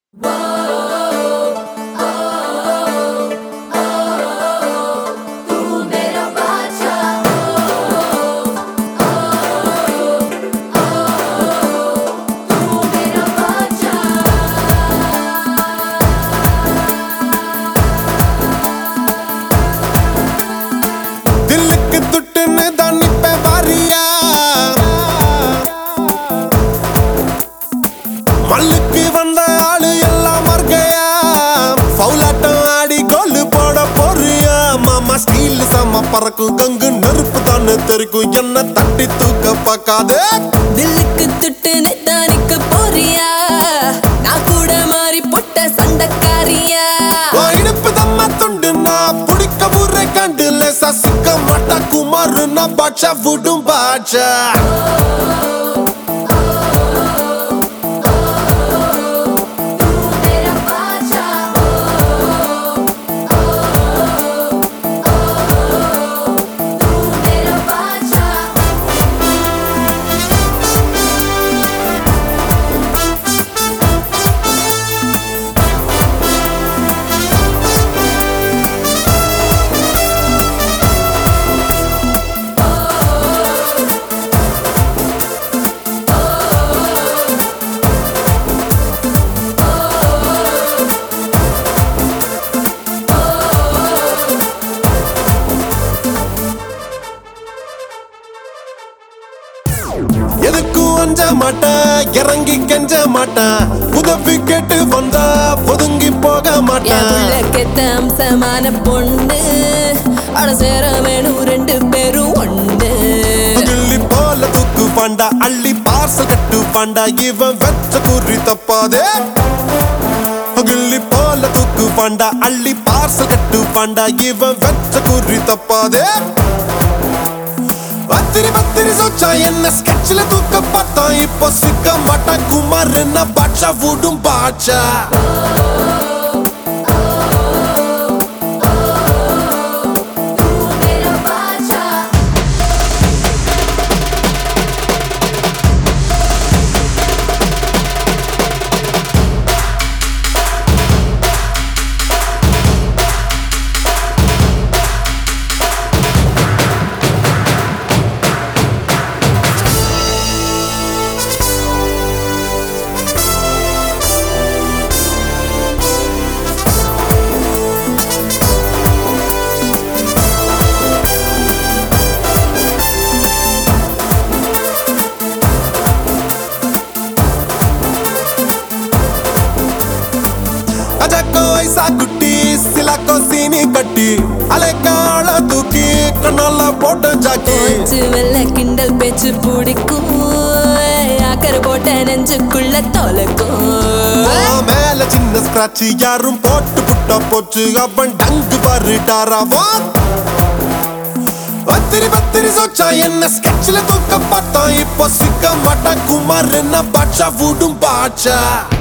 தில்லுக்கு துட்டுன்னு தான் நிப்ப வாரியா மல்லுக்கு வந்த ஆளு எல்லாம் மர்க்கையா ஃபவுலாட்டம் ஆடி கோலு போட போறியா மாமா ஸ்டீல் செம்ம பறக்கும் கங்கு நெருப்பு தானே தெரிக்கும் என்ன தட்டி தூக்க பார்க்காதே தில்லுக்கு துட்டு நித்தானிக்க போறியா நான் கூட மாறி புட்ட சண்டக்காரியா உன் இடுப்பு தம்ம துண்டு நான் பிடிக்க ஊரை கண்டு லேசா சிக்க மாட்டா குமார் நான் பாட்சா விடும் பாட்சா எதுக்கும் அஞ்ச மாட்டேன் இறங்கி கெஞ்ச மாட்டேன் உதவி கேட்டு வந்தா ஒதுங்கி போக என் மாட்டேன் உள்ள கெத்த அம்சமான பொண்ணு அட சேர வேணும் ரெண்டு பேரும் ஒண்ணு கிள்ளி போல தூக்கு பாண்டா அள்ளி பார்சல் கட்டு பாண்டா இவன் வெச்ச குறி தப்பாதே கிள்ளி போல தூக்கு பாண்டா அள்ளி பார்சல் கட்டு பாண்டா இவன் வெச்ச குறி தப்பாதே பத்திரி பத்திரி சொச்சா என்ன ஸ்கெட்ச்ல தூக்க பார்த்தான் இப்போ சிக்க மாட்டான் குமார் என்ன பாட்சா விடும் பாட்சா அஜக்கோ ஐசா குட்டி சிலாக்கோ சீனி கட்டி அலைக்கால தூக்கி கண்ணால போட்ட ஜாக்கி போச்சு வெள்ள கிண்டல் பேச்சு பிடிக்கும் அக்கறை போட்ட நெஞ்சுக்குள்ள தொலைக்கும் உன் மேல சின்ன ஸ்கிராட்ச் யாரும் போட்டு புட்டா போச்சு அவன் டங்கு வருடாராவா பத்திரி பத்திரி சொச்சா என்ன ஸ்கெட்ச்ல தூக்க பார்த்தான் இப்போ சிக்க மாட்டான் குமார் என்ன பாட்சா விடும் பாட்சா